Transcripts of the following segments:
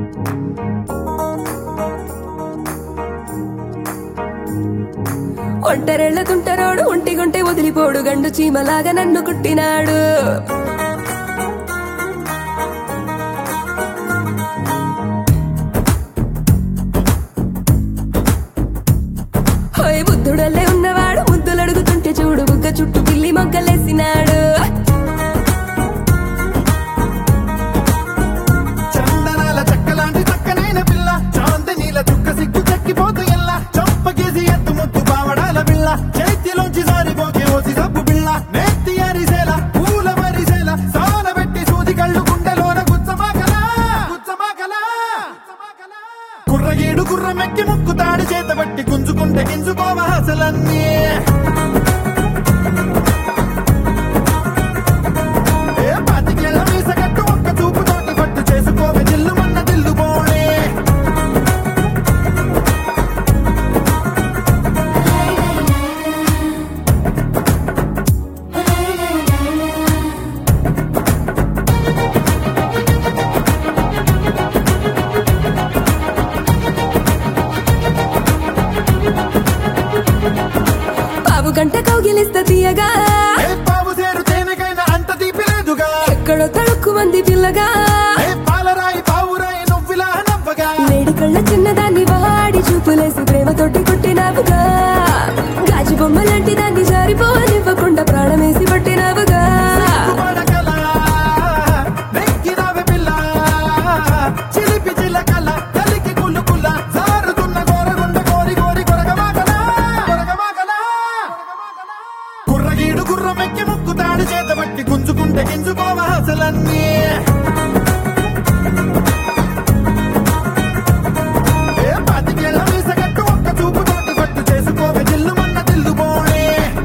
ఒంటరెళ్ళ తుంటరోడు ఒంటిగుంటే వదిలిపోడు గండు చీమలాగా నన్ను కుట్టినాడు హోయ్ బుద్ధుడల్లే ఉన్నవాడు ముద్దులు అడుగుతుంటే చూడు బుగ్గ చుట్టూ పిల్లి మొగ్గలేసినాడు చందనాల చెక్కలాంటి చక్కనైన పిల్ల చాంతి నీల చుక్క సిగ్గు చెక్కిపోతూ ఎల్లా చంపకేసి ఎత్తు ముత్తు పావడాల పిల్ల చేతిలోంచి జారిపోకే ఓసి సబ్బు పిల్ల నెత్తి అరిసేల పూల మరిసేల సాన పెట్టి సూది కళ్ళు గుండెలోన గుచ్చమాకలా గుచ్చమాకలా కుర్రగీడు గుర్రమెక్కి ముక్కు తాడి చేత బట్టి గుంజుకుంటే గింజుకోవ అసలన్నీ ఏ పాతికేళ్ల మీసగట్టు ఒక్క చూపు తోటి పట్టు చేసుకోవే జిల్లు మన్న దిల్లు పోడే పావు గంట కౌగిలిస్త తీయగా ఏ పావు సేరు తేనెకైనా అంత తీపి లేదుగా ఎక్కడో తడుక్కు మంది పిల్లగా ఏ పాలరాయి పావురాయి నువ్విలా నవ్వగా వేడి కళ్ళ చిన్నదాన్ని వాడి చూపులేసి ప్రేమతోటి కొట్టినావుగా గాజు బొమ్మ లాంటి దాన్ని జారిపోనివ్వకుండా ప్రాణమేసి పట్టినావుగా పడకలా నెక్కినవి పిల్ల చిలిపి చిలకల కలికి కుళ్ళు కుల్ల జారుతున్న గోరగుండ కోరి కోరి కొరగమాకలా కొరగమాకలా కుర్రగీడు గుర్రమెక్కి ముక్కు తాడి చేత బట్టి గుంజుకుంటే గింజుకోవ అసలన్నీ ఏ పాతికేళ్ల మీసగట్టు ఒక్క చూపు తోటి పట్టు చేసుకోవే జిల్లు మన్న దిల్లు పోడే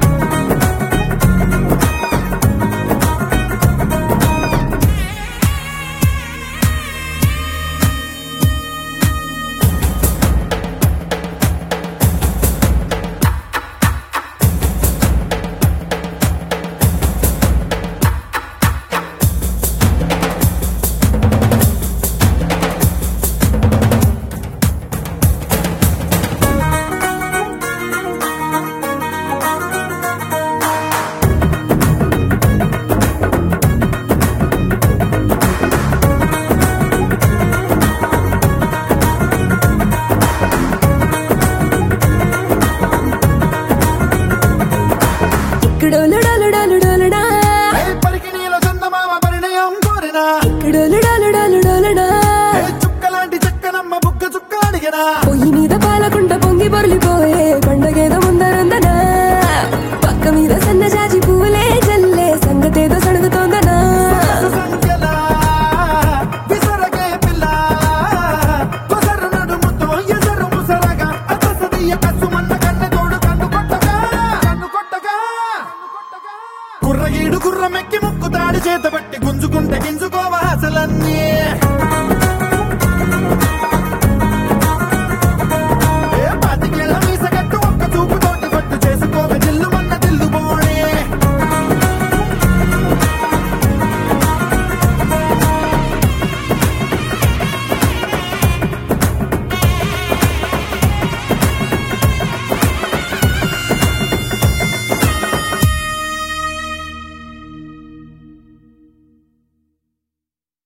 ఇక్కడోలు డోలు డోలు డోలుడా ఏ పరికిణీల చందమామ పరిణయం కోరినా ఇక్కడోలు డోలు డోలు డోలుడా ఏ చుక్కలాంటి చక్కనమ్మ బుక్క చుక్క అడిగినా పొయ్యి మీద పాలకుంట పొంగి పొర్లిపోయే పండగేదో ముందరందనా పక్క మీద సన్నజాజి పూలే జల్లే సంగతేదో సడుగుతోందనా సంఖ్యలా విసరగే పిల్ల కొసరు నడుముతో ఎసరు ముసరగా అతసదియ కసుమన్న కన్నె తోడు కన్ను కొట్టగా కన్ను కొట్టగా కుర్రగీడు గుర్రమెక్కి ముక్కు తాడి చేత బట్టి గుంజుకుంటే గింజుకోవ అసలన్నీ